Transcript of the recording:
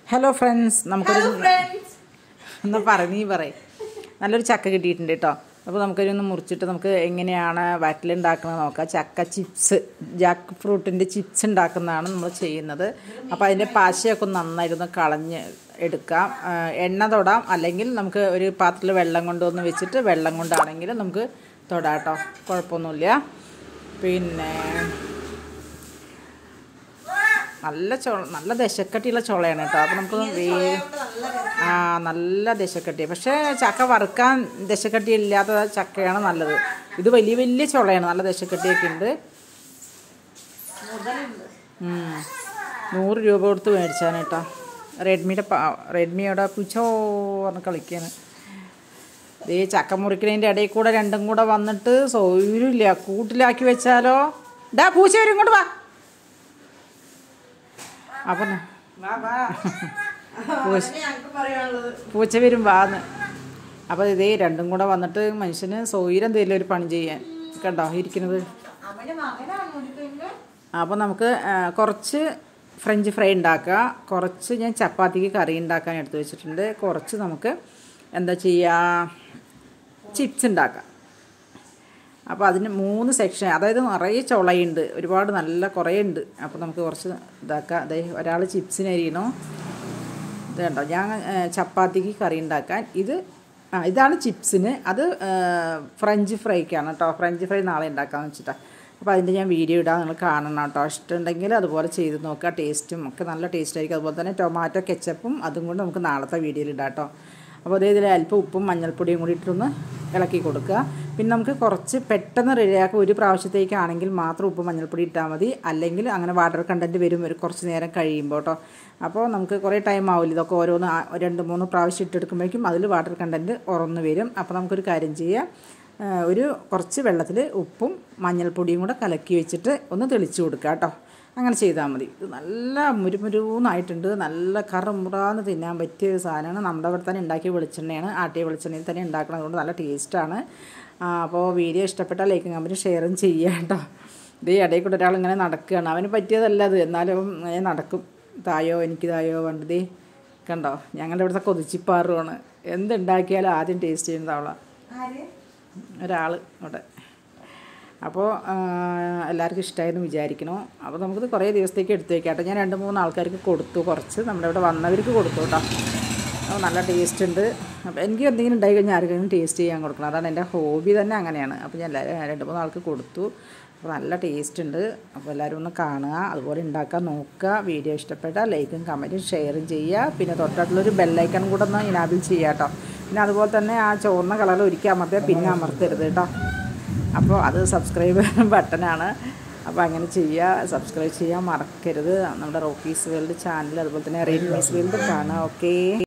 Hello friends നമുക്കൊരു എന്നാ പറ നീ പറയും നല്ലൊരു ചക്ക കിട്ടിയിട്ടുണ്ട് കേട്ടോ അപ്പോൾ നമുക്കൊരു മുറിച്ചിട്ട് നമുക്ക് എങ്ങനെയാണ് വറ്റലുണ്ടാക്കുന്നത് നോക്കാം ചക്ക ചിപ്സ് ജാക്ക് ഫ്രൂട്ടിൻ്റെ ചിപ്സ് ഉണ്ടാക്കുന്നതാണ് നമ്മൾ ചെയ്യുന്നത് അപ്പോൾ അതിൻ്റെ പാശയൊക്കെ ഒന്ന് നന്നായിരുന്നു കളഞ്ഞ് എടുക്കാം ആ, എണ്ണ തൊടാം അല്ലെങ്കിൽ നമുക്ക് ഒരു പാത്രത്തിൽ വെള്ളം കൊണ്ടുവന്ന് വെച്ചിട്ട് വെള്ളം കൊണ്ടാണെങ്കിൽ നമുക്ക് തൊടാം കേട്ടോ കുഴപ്പമൊന്നുമില്ല പിന്നെ നല്ല ചൊ നല്ല ദശക്കട്ടിയുള്ള ചുളയാണ് കേട്ടോ അപ്പോൾ നമുക്ക് വേ ആ നല്ല ദശക്കട്ടി പക്ഷേ ചക്ക വറുക്കാൻ ദശക്കട്ടി ഇല്ലാത്ത ചക്കയാണ് നല്ലത് ഇത് വലിയ വലിയ ചുളയാണ് നല്ല ദശക്കട്ടിയൊക്കെ ഉണ്ട് ഉം. നൂറ് രൂപ കൊടുത്ത് മേടിച്ചാണ് കേട്ടോ റെഡ്മിയുടെ റെഡ്മിയുടെ പുച്ചോ പറഞ്ഞ് കളിക്കാണ് ദേ ചക്ക മുറിക്കണതിൻ്റെ ഇടയിൽ കൂടെ രണ്ടും കൂടെ വന്നിട്ട് സൗകര്യമില്ല കൂട്ടിലാക്കി വെച്ചാലോ ഡാ പൂച്ച വരും ഇങ്ങോട്ട് വാ അപ്പം പൂച്ച പൂച്ച വരും വാന്ന് അപ്പോൾ ഇതേ രണ്ടും കൂടെ വന്നിട്ട് മനുഷ്യന് സൗകര്യം തരില്ല ഒരു പണി ചെയ്യാൻ കണ്ടോ ഇരിക്കുന്നത് അപ്പോൾ നമുക്ക് ആ, കുറച്ച് ഫ്രഞ്ച് ഫ്രൈ ഉണ്ടാക്കുക കുറച്ച് ഞാൻ ചപ്പാത്തിക്ക് കറി ഉണ്ടാക്കാൻ എടുത്തു വെച്ചിട്ടുണ്ട് കുറച്ച് നമുക്ക് എന്താ ചെയ്യുക ചിപ്സ് ഉണ്ടാക്കാം അപ്പോൾ അതിന് മൂന്ന് സെക്ഷൻ അതായത് നിറയെ ചുളയുണ്ട് ഒരുപാട് നല്ല കുറേ ഉണ്ട് അപ്പോൾ നമുക്ക് കുറച്ച് ഇതാക്കാം അതെ ഒരാൾ ചിപ്സിന് അരിയണോ ഇത് കണ്ടോ ഞാൻ ആ, ചപ്പാത്തിക്ക് കറി ഉണ്ടാക്കാൻ ഇത് ആ ഇതാണ് ചിപ്സിന് അത് ആ, ഫ്രഞ്ച് ഫ്രൈക്കാണ് കേട്ടോ ഫ്രഞ്ച് ഫ്രൈ നാളെ ഉണ്ടാക്കാമെന്ന് വെച്ചിട്ടാണ് അപ്പോൾ അതിൻ്റെ ഞാൻ വീഡിയോ ഇടാം നിങ്ങൾ കാണണം കേട്ടോ ഇഷ്ടമുണ്ടെങ്കിൽ അതുപോലെ ചെയ്ത് നോക്കുക ടേസ്റ്റും ഒക്കെ നല്ല ടേസ്റ്റ് ആയിരിക്കും അതുപോലെ തന്നെ ടൊമാറ്റോ കെച്ചപ്പും അതും കൊണ്ട് നമുക്ക് നാളത്തെ വീഡിയോയിൽ ഇടാം കേട്ടോ അപ്പോൾ അതേ ഇതിൽ അല്പം ഉപ്പും മഞ്ഞൾപ്പൊടിയും കൂടി ഇട്ടൊന്ന് ഇളക്കി കൊടുക്കുക പിന്നെ നമുക്ക് കുറച്ച് പെട്ടെന്ന് റെഡിയാക്കുക ഒരു പ്രാവശ്യത്തേക്കാണെങ്കിൽ മാത്രം ഉപ്പ് മഞ്ഞൾപ്പൊടി ഇട്ടാൽ മതി അല്ലെങ്കിൽ അങ്ങനെ വാട്ടർ കണ്ടൻറ്റ് വരും ഒരു കുറച്ച് നേരം കഴിയുമ്പോൾ കേട്ടോ അപ്പോൾ നമുക്ക് കുറേ ടൈം ആവില്ല ഇതൊക്കെ ഓരോന്ന് ആ- രണ്ട് മൂന്ന് പ്രാവശ്യം ഇട്ടെടുക്കുമ്പോഴേക്കും അതിൽ വാട്ടർ കണ്ടൻറ്റ് ഉറന്ന് വരും അപ്പോൾ നമുക്കൊരു കാര്യം ചെയ്യാം ആ, ഒരു കുറച്ച് വെള്ളത്തിൽ ഉപ്പും മഞ്ഞൾപ്പൊടിയും കൂടെ കലക്കി വെച്ചിട്ട് ഒന്ന് തെളിച്ച് കൊടുക്കുക കേട്ടോ അങ്ങനെ ചെയ്താൽ മതി ഇത് നല്ല മുരുമുരുന്നായിട്ടുണ്ട് നല്ല കറുമുറാന്ന് തിന്നാൻ പറ്റിയ ഒരു സാധനമാണ് നമ്മുടെ അവിടെ തന്നെ ഉണ്ടാക്കിയ വെളിച്ചെണ്ണയാണ് ആട്ടിയ വെളിച്ചെണ്ണയിൽ തന്നെ ഉണ്ടാക്കുന്നത് കൊണ്ട് നല്ല ടേസ്റ്റാണ് അപ്പോൾ വീഡിയോ ഇഷ്ടപ്പെട്ടാൽ ലൈക്കും കമ്പനി ഷെയറും ചെയ്യുക കേട്ടോ ഇത് ഈ ഇടയിൽ കൂടെ ഒരാൾ ഇങ്ങനെ നടക്കുകയാണ് അവന് പറ്റിയതല്ല അത് എന്നാലും ഇങ്ങനെ നടക്കും തായോ എനിക്ക് തായോ പണ്ട് ദേ കണ്ടോ ഞങ്ങളുടെ ഇവിടുത്തെ കൊതിച്ചിപ്പാറുമാണ് എന്തുണ്ടാക്കിയാലും ആദ്യം ടേസ്റ്റ് ചെയ്യുന്നത് അവളാണ് ഒരാൾ അവിടെ അപ്പോൾ എല്ലാവർക്കും ഇഷ്ടമായിരുന്നു വിചാരിക്കണു അപ്പോൾ നമുക്കിത് കുറേ ദിവസത്തേക്ക് എടുത്തു വെക്കാം കേട്ടോ ഞാൻ രണ്ട് മൂന്ന് ആൾക്കാർക്ക് കൊടുത്തു കുറച്ച് നമ്മുടെ ഇവിടെ വന്നവർക്ക് കൊടുത്തു കേട്ടോ അപ്പോൾ നല്ല ടേസ്റ്റ് ഉണ്ട് അപ്പോൾ എനിക്ക് എന്തെങ്കിലും ഉണ്ടായി കഴിഞ്ഞാൽ ആർക്കെങ്കിലും ടേസ്റ്റ് ചെയ്യാൻ കൊടുക്കണം അതാണ് എൻ്റെ ഹോബി തന്നെ അങ്ങനെയാണ് അപ്പോൾ ഞാൻ എല്ലാവരും രണ്ട് മൂന്ന് ആൾക്ക് കൊടുത്തു അപ്പോൾ നല്ല ടേസ്റ്റ് ഉണ്ട് അപ്പോൾ എല്ലാവരും ഒന്ന് കാണുക അതുപോലെ ഉണ്ടാക്കാൻ നോക്കുക വീഡിയോ ഇഷ്ടപ്പെട്ടാൽ ലൈക്കും കമൻറ്റും ഷെയറും ചെയ്യുക പിന്നെ തൊട്ടടുത്തുള്ളൊരു ബെല്ലൈക്കൺ കൂടെ ഒന്ന് ഇനാബിൾ ചെയ്യുക കേട്ടോ പിന്നെ അതുപോലെ തന്നെ ആ ചുവന്ന കളറിൽ ഒരിക്കൽ അമർത്തിയാൽ പിന്നെ അമർത്തരുത് കേട്ടോ അപ്പോൾ അത് സബ്സ്ക്രൈബ് ബട്ടനാണ് അപ്പോൾ അങ്ങനെ ചെയ്യുക സബ്സ്ക്രൈബ് ചെയ്യാൻ മറക്കരുത് നമ്മുടെ റോക്കീസ് വേൾഡ് ചാനൽ അതുപോലെ തന്നെ റെഡ്മീസ് വേൾഡ് കാണുക ഓക്കേ